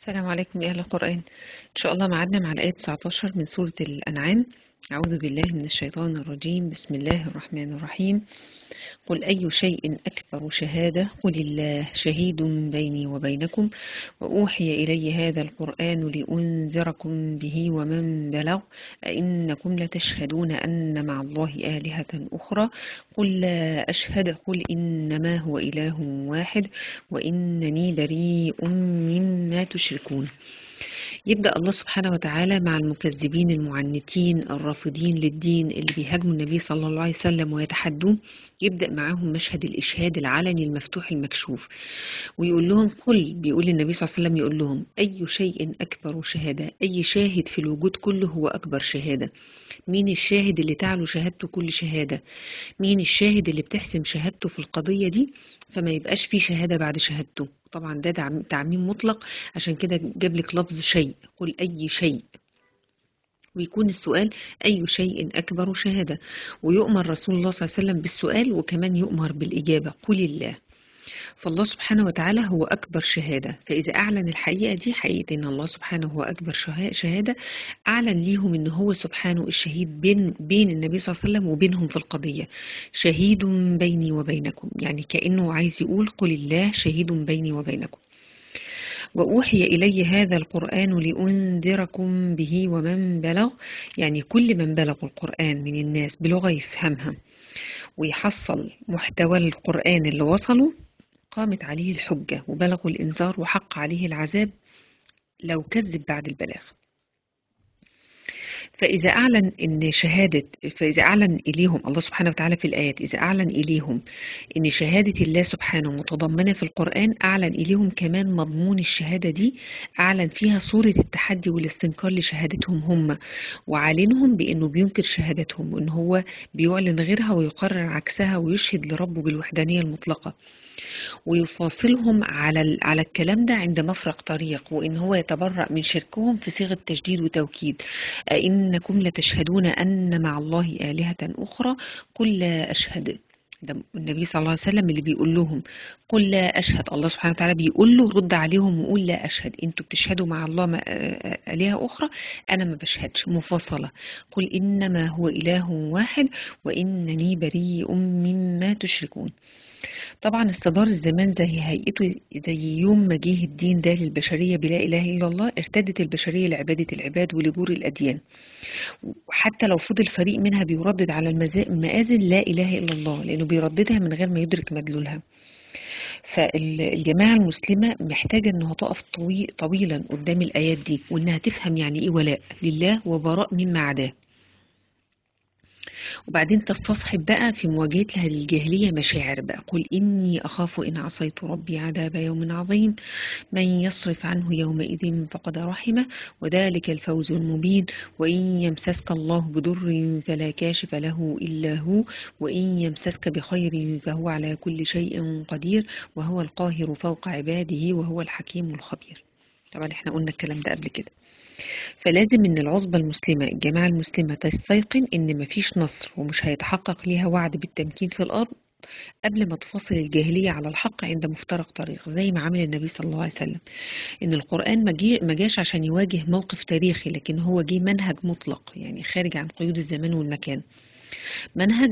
السلام عليكم يا أهل القرآن إن شاء الله معادنا مع الآية 19 من سورة الأنعام أعوذ بالله من الشيطان الرجيم بسم الله الرحمن الرحيم قل أي شيء أكبر شهادة قل الله شهيد بيني وبينكم وأوحي إلي هذا القرآن لأنذركم به ومن بلغ أئنكم لتشهدون أن مع الله آلهة أخرى قل لا أشهد قل إنما هو إله واحد وإنني بريء مما تشركون يبدأ الله سبحانه وتعالى مع المكذبين المعنتين الرافضين للدين اللي بيهاجموا النبي صلى الله عليه وسلم ويتحدوه يبدأ معاهم مشهد الإشهاد العلني المفتوح المكشوف ويقول لهم قل بيقول النبي صلى الله عليه وسلم يقول لهم أي شيء أكبر شهادة أي شاهد في الوجود كله هو أكبر شهادة مين الشاهد اللي تعلو شهادته كل شهادة مين الشاهد اللي بتحسم شهادته في القضية دي فما يبقاش في شهادة بعد شهادته طبعا ده تعميم مطلق عشان كده جاب لك لفظ شيء قل أي شيء ويكون السؤال أي شيء أكبر شهادة ويؤمر رسول الله صلى الله عليه وسلم بالسؤال وكمان يؤمر بالإجابة قل الله فالله سبحانه وتعالى هو أكبر شهادة فإذا أعلن الحقيقة دي حقيقة إن الله سبحانه هو أكبر شهادة أعلن ليهم إن هو سبحانه الشهيد بين, بين النبي صلى الله عليه وسلم وبينهم في القضية شهيد بيني وبينكم يعني كأنه عايز يقول قل الله شهيد بيني وبينكم وأوحي إلي هذا القرآن لأنذركم به ومن بلغ يعني كل من بلغ القرآن من الناس بلغة يفهمها ويحصل محتوى القرآن اللي وصله قامت عليه الحجة وبلغوا الإنذار وحق عليه العذاب لو كذب بعد البلاغ فإذا أعلن إن شهادة فإذا أعلن إليهم الله سبحانه وتعالى في الآيات إذا أعلن إليهم إن شهادة الله سبحانه متضمنة في القرآن أعلن إليهم كمان مضمون الشهادة دي أعلن فيها صورة التحدي والاستنكار لشهادتهم هم وعلنهم بأنه بينكر شهادتهم وإن هو بيعلن غيرها ويقرر عكسها ويشهد لربه بالوحدانية المطلقة ويفاصلهم على على الكلام ده عند مفرق طريق وان هو يتبرأ من شركهم في صيغه تشديد وتوكيد أئنكم لتشهدون أن مع الله آلهة أخرى قل لا أشهد ده النبي صلى الله عليه وسلم اللي بيقول لهم قل لا أشهد الله سبحانه وتعالى بيقول له رد عليهم وقول لا أشهد أنتوا بتشهدوا مع الله آلهة أخرى أنا ما بشهدش مفاصلة قل إنما هو إله واحد وإنني بريء مما تشركون طبعا استدار الزمان زي هيئته زي يوم ما جه الدين ده للبشرية بلا إله إلا الله ارتدت البشرية لعبادة العباد ولجور الأديان وحتى لو فضل فريق منها بيردد على المآذن لا إله إلا الله لأنه بيرددها من غير ما يدرك مدلولها فالجماعة المسلمة محتاجة أنها تقف طوي طويلا قدام الآيات دي وأنها تفهم يعني إيه ولاء لله وبراء مما عداه وبعدين تستصحب بقى في مواجهتها للجاهلية مشاعر بقى قل إني أخاف إن عصيت ربي عذاب يوم عظيم من يصرف عنه يومئذ فقد رحمه وذلك الفوز المبين وإن يمسسك الله بضر فلا كاشف له إلا هو وإن يمسسك بخير فهو على كل شيء قدير وهو القاهر فوق عباده وهو الحكيم الخبير طبعا احنا قلنا الكلام ده قبل كده فلازم ان العصبة المسلمة الجماعة المسلمة تستيقن ان مفيش نصر ومش هيتحقق ليها وعد بالتمكين في الارض قبل ما تفاصل الجاهلية على الحق عند مفترق طريق زي ما عمل النبي صلى الله عليه وسلم ان القرآن ما جاش عشان يواجه موقف تاريخي لكن هو جه منهج مطلق يعني خارج عن قيود الزمان والمكان منهج